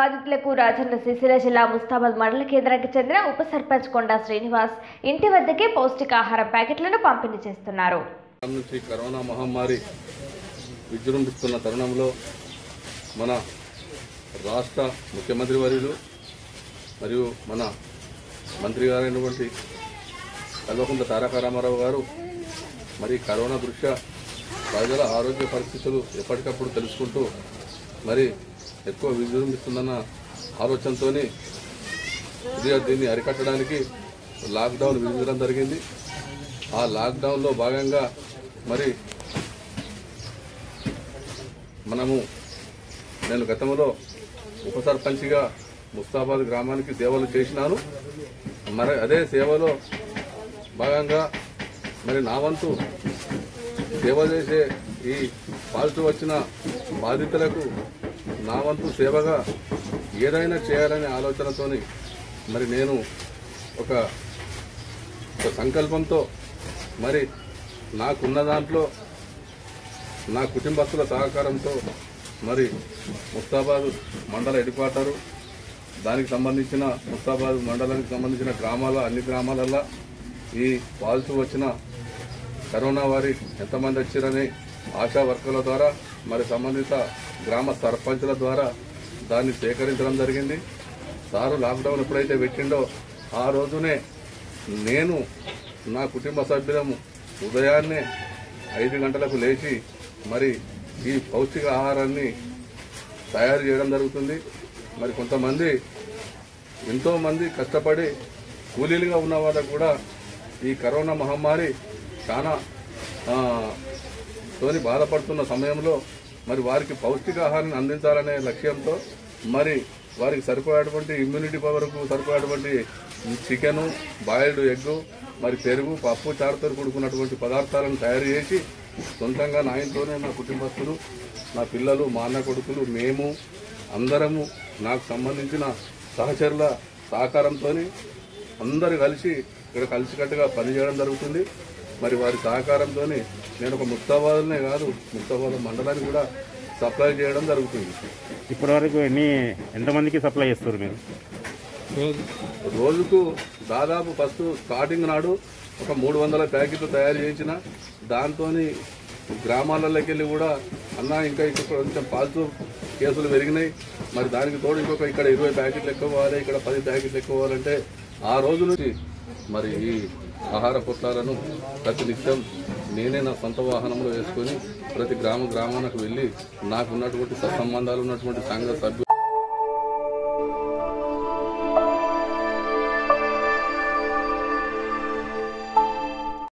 బాధితులకు రాజన్న సిరిసిల్ల జిల్లా ముస్తాబాద్ మండల కేంద్రానికి చెందిన ఉప సర్పంచ్ కొండా శ్రీనివాస్ ఇంటి వద్దకే పౌష్టికాహార ప్యాకెట్లను పంపిణీ చేస్తున్నారు కాలం నుంచి కరోనా మహమ్మారి విజృంభిస్తున్న తరుణంలో మన రాష్ట్ర ముఖ్యమంత్రి వర్యులు మరియు మన మంత్రి గారైనటువంటి కల్వకుంట్ల తారక రామారావు గారు మరి కరోనా దృష్ట్యా ప్రజల ఆరోగ్య పరిస్థితులు ఎప్పటికప్పుడు తెలుసుకుంటూ మరి ఎక్కువ విజృంభిస్తుందన్న ఆలోచనతో దీన్ని అరికట్టడానికి లాక్డౌన్ విధించడం జరిగింది ఆ లాక్డౌన్లో భాగంగా మరి మనము నేను గతంలో ఉప సర్పంచ్గా ముస్తాబాద్ గ్రామానికి సేవలు చేసినాను మరి అదే సేవలో భాగంగా మరి నా వంతు సేవ చేసే ఈ పాజిటివ్ వచ్చిన బాధితులకు నా వంతు సేవగా ఏదైనా చేయాలనే ఆలోచనతోని మరి నేను ఒక ఒక సంకల్పంతో మరి నాకున్న దాంట్లో నా కుటుంబస్తుల సహకారంతో మరి ముస్తాబాద్ మండల హెడ్ క్వార్టరు దానికి సంబంధించిన ముస్తాబాద్ మండలానికి సంబంధించిన గ్రామాల అన్ని గ్రామాలల్లో ఈ పాజిటివ్ వచ్చిన కరోనా వారి ఎంతమంది వచ్చారని ఆశా వర్కర్ల ద్వారా మరి సంబంధిత గ్రామ సర్పంచుల ద్వారా దాన్ని సేకరించడం జరిగింది సారు లాక్డౌన్ ఎప్పుడైతే పెట్టిండో ఆ రోజునే నేను నా కుటుంబ సభ్యులము ఉదయాన్నే ఐదు గంటలకు లేచి మరి ఈ పౌష్టిక ఆహారాన్ని తయారు చేయడం జరుగుతుంది మరి కొంతమంది ఎంతో మంది కష్టపడి కూలీలుగా ఉన్న వాళ్ళకు కూడా ఈ కరోనా మహమ్మారి చాలా ఆ, తోని బాధపడుతున్న సమయంలో మరి వారికి పౌష్టికాహారాన్ని అందించాలనే లక్ష్యంతో మరి వారికి సరిపోయేటువంటి ఇమ్యూనిటీ పవర్కు సరిపోయేటువంటి చికెను బాయిల్డ్ ఎగ్ మరి పెరుగు పప్పు చారుతో కూడుకున్నటువంటి పదార్థాలను తయారు చేసి సొంతంగా నా ఇంట్లోనే నా కుటుంబస్తులు నా పిల్లలు మా అన్న కొడుకులు మేము అందరము నాకు సంబంధించిన సహచరుల సహకారంతో అందరు కలిసి ఇక్కడ కలిసికట్టుగా పనిచేయడం జరుగుతుంది మరి వారి సహకారంతో నేను ఒక ముస్తాబాద్నే కాదు ముస్తాబాద్ మండలానికి కూడా సప్లై చేయడం జరుగుతుంది ఇప్పటివరకు ఎన్ని ఎంతమందికి సప్లై చేస్తారు మీరు రోజుకు దాదాపు ఫస్ట్ స్టార్టింగ్ నాడు ఒక మూడు వందల ప్యాకెట్లు తయారు చేసిన దాంతో గ్రామాలలోకి వెళ్ళి కూడా అన్న ఇంకా ఇక్కడ కొంచెం పాజిటివ్ కేసులు పెరిగినాయి మరి దానికి తోడు ఇంకొక ఇక్కడ ఇరవై ప్యాకెట్లు ఎక్కువ పోవాలి ఇక్కడ పది ప్యాకెట్లు ఎక్కువ పోవాలంటే ఆ రోజు నుంచి మరి ఈ ఆహార పొట్లాలను ప్రతి నిత్యం నేనే నా సొంత వాహనంలో వేసుకొని ప్రతి గ్రామ గ్రామానికి వెళ్ళి నాకు ఉన్నటువంటి సత్సంబంధాలు ఉన్నటువంటి సంఘ సభ్యులు